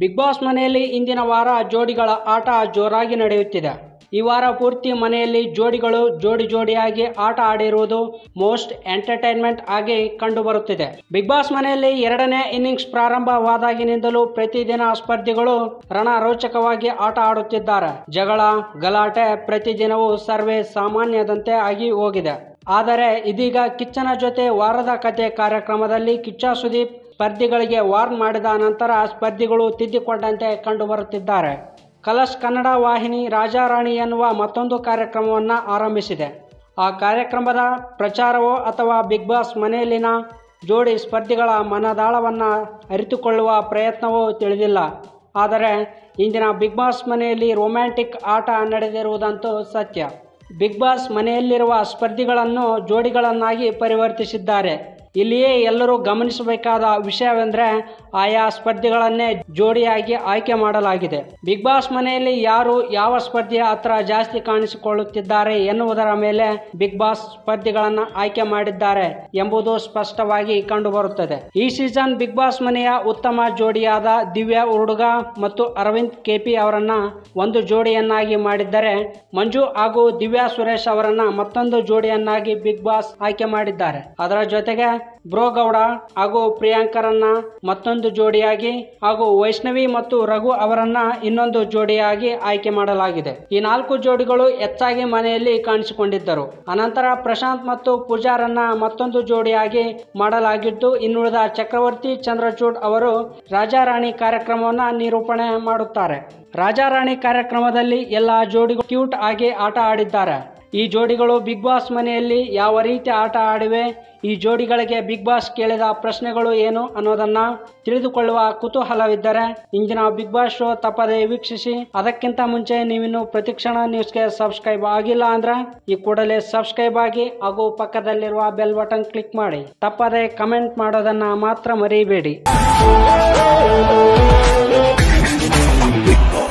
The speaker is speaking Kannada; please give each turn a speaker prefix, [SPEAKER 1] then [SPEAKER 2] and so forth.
[SPEAKER 1] ಬಿಗ್ ಬಾಸ್ ಮನೆಯಲ್ಲಿ ಇಂದಿನ ವಾರ ಜೋಡಿಗಳ ಆಟ ಜೋರಾಗಿ ನಡೆಯುತ್ತಿದೆ ಈ ವಾರ ಪೂರ್ತಿ ಮನೆಯಲ್ಲಿ ಜೋಡಿಗಳು ಜೋಡಿ ಜೋಡಿಯಾಗಿ ಆಟ ಆಡಿರುವುದು ಮೋಸ್ಟ್ ಎಂಟರ್ಟೈನ್ಮೆಂಟ್ ಆಗಿ ಕಂಡುಬರುತ್ತಿದೆ ಬಿಗ್ ಬಾಸ್ ಮನೆಯಲ್ಲಿ ಎರಡನೇ ಇನ್ನಿಂಗ್ಸ್ ಪ್ರಾರಂಭವಾದಾಗಿನಿಂದಲೂ ಪ್ರತಿದಿನ ಸ್ಪರ್ಧಿಗಳು ರಣರೋಚಕವಾಗಿ ಆಟ ಆಡುತ್ತಿದ್ದಾರೆ ಜಗಳ ಗಲಾಟೆ ಪ್ರತಿದಿನವೂ ಸರ್ವೇ ಸಾಮಾನ್ಯದಂತೆ ಆಗಿ ಹೋಗಿದೆ ಆದರೆ ಇದೀಗ ಕಿಚ್ಚನ ಜೊತೆ ವಾರದ ಕತೆ ಕಾರ್ಯಕ್ರಮದಲ್ಲಿ ಕಿಚ್ಚ ಸುದೀಪ್ ಸ್ಪರ್ಧಿಗಳಿಗೆ ವಾರ್ನ್ ಮಾಡಿದ ನಂತರ ಸ್ಪರ್ಧಿಗಳು ತಿದ್ದಿಕೊಂಡಂತೆ ಕಂಡುಬರುತ್ತಿದ್ದಾರೆ ಕಲರ್ಸ್ ಕನ್ನಡ ವಾಹಿನಿ ರಾಜಾರಾಣಿ ಎನ್ನುವ ಮತ್ತೊಂದು ಕಾರ್ಯಕ್ರಮವನ್ನು ಆರಂಭಿಸಿದೆ ಆ ಕಾರ್ಯಕ್ರಮದ ಪ್ರಚಾರವೋ ಅಥವಾ ಬಿಗ್ ಬಾಸ್ ಮನೆಯಲ್ಲಿನ ಜೋಡಿ ಸ್ಪರ್ಧಿಗಳ ಮನದಾಳವನ್ನು ಅರಿತುಕೊಳ್ಳುವ ಪ್ರಯತ್ನವೋ ತಿಳಿದಿಲ್ಲ ಆದರೆ ಇಂದಿನ ಬಿಗ್ ಬಾಸ್ ಮನೆಯಲ್ಲಿ ರೊಮ್ಯಾಂಟಿಕ್ ಆಟ ನಡೆದಿರುವುದಂತೂ ಸತ್ಯ ಬಿಗ್ ಬಾಸ್ ಮನೆಯಲ್ಲಿರುವ ಸ್ಪರ್ಧಿಗಳನ್ನು ಜೋಡಿಗಳನ್ನಾಗಿ ಪರಿವರ್ತಿಸಿದ್ದಾರೆ ಇಲ್ಲಿಯೇ ಎಲ್ಲರೂ ಗಮನಿಸಬೇಕಾದ ವಿಷಯವೆಂದರೆ ಆಯಾ ಸ್ಪರ್ಧಿಗಳನ್ನೇ ಜೋಡಿಯಾಗಿ ಆಯ್ಕೆ ಮಾಡಲಾಗಿದೆ ಬಿಗ್ ಬಾಸ್ ಮನೆಯಲ್ಲಿ ಯಾರು ಯಾವ ಸ್ಪರ್ಧೆಯ ಹತ್ರ ಜಾಸ್ತಿ ಕಾಣಿಸಿಕೊಳ್ಳುತ್ತಿದ್ದಾರೆ ಎನ್ನುವುದರ ಮೇಲೆ ಬಿಗ್ ಬಾಸ್ ಸ್ಪರ್ಧಿಗಳನ್ನ ಆಯ್ಕೆ ಮಾಡಿದ್ದಾರೆ ಎಂಬುದು ಸ್ಪಷ್ಟವಾಗಿ ಕಂಡುಬರುತ್ತದೆ ಈ ಸೀಸನ್ ಬಿಗ್ ಬಾಸ್ ಮನೆಯ ಉತ್ತಮ ಜೋಡಿಯಾದ ದಿವ್ಯಾ ಉರುಡುಗ ಮತ್ತು ಅರವಿಂದ್ ಕೆಪಿ ಅವರನ್ನ ಒಂದು ಜೋಡಿಯನ್ನಾಗಿ ಮಾಡಿದ್ದರೆ ಮಂಜು ಹಾಗೂ ದಿವ್ಯಾ ಸುರೇಶ್ ಅವರನ್ನ ಮತ್ತೊಂದು ಜೋಡಿಯನ್ನಾಗಿ ಬಿಗ್ ಬಾಸ್ ಆಯ್ಕೆ ಮಾಡಿದ್ದಾರೆ ಅದರ ಜೊತೆಗೆ ಬ್ರೋಗೌಡ ಹಾಗೂ ಪ್ರಿಯಾಂಕರನ್ನ ಮತ್ತೊಂದು ಜೋಡಿಯಾಗಿ ಹಾಗೂ ವೈಷ್ಣವಿ ಮತ್ತು ರಘು ಅವರನ್ನ ಇನ್ನೊಂದು ಜೋಡಿಯಾಗಿ ಆಯ್ಕೆ ಮಾಡಲಾಗಿದೆ ಈ ನಾಲ್ಕು ಜೋಡಿಗಳು ಹೆಚ್ಚಾಗಿ ಮನೆಯಲ್ಲಿ ಕಾಣಿಸಿಕೊಂಡಿದ್ದರು ಅನಂತರ ಪ್ರಶಾಂತ್ ಮತ್ತು ಪೂಜಾರನ್ನ ಮತ್ತೊಂದು ಜೋಡಿಯಾಗಿ ಮಾಡಲಾಗಿದ್ದು ಇನ್ನುಳಿದ ಚಕ್ರವರ್ತಿ ಚಂದ್ರಚೂಡ್ ಅವರು ರಾಜಾರಾಣಿ ಕಾರ್ಯಕ್ರಮವನ್ನ ನಿರೂಪಣೆ ಮಾಡುತ್ತಾರೆ ರಾಜಾರಾಣಿ ಕಾರ್ಯಕ್ರಮದಲ್ಲಿ ಎಲ್ಲ ಜೋಡಿಗಳು ಕ್ಯೂಟ್ ಆಗಿ ಆಟ ಆಡಿದ್ದಾರೆ ಈ ಜೋಡಿಗಳು ಬಿಗ್ ಬಾಸ್ ಮನೆಯಲ್ಲಿ ಯಾವ ರೀತಿ ಆಟ ಆಡಿವೆ ಈ ಜೋಡಿಗಳಿಗೆ ಬಿಗ್ ಬಾಸ್ ಕೇಳಿದ ಪ್ರಶ್ನೆಗಳು ಏನು ಅನ್ನೋದನ್ನ ತಿಳಿದುಕೊಳ್ಳುವ ಕುತೂಹಲವಿದ್ದರೆ ಇಂದಿನ ಬಿಗ್ ಬಾಸ್ ಶೋ ತಪ್ಪದೆ ವೀಕ್ಷಿಸಿ ಅದಕ್ಕಿಂತ ಮುಂಚೆ ನೀವಿನ್ನು ಪ್ರತಿಕ್ಷಣ ನ್ಯೂಸ್ಗೆ ಸಬ್ಸ್ಕ್ರೈಬ್ ಆಗಿಲ್ಲ ಅಂದ್ರೆ ಈ ಕೂಡಲೇ ಸಬ್ಸ್ಕ್ರೈಬ್ ಆಗಿ ಹಾಗೂ ಪಕ್ಕದಲ್ಲಿರುವ ಬೆಲ್ ಬಟನ್ ಕ್ಲಿಕ್ ಮಾಡಿ ತಪ್ಪದೆ ಕಮೆಂಟ್ ಮಾಡೋದನ್ನ ಮಾತ್ರ ಮರಿಬೇಡಿ
[SPEAKER 2] Big Boss.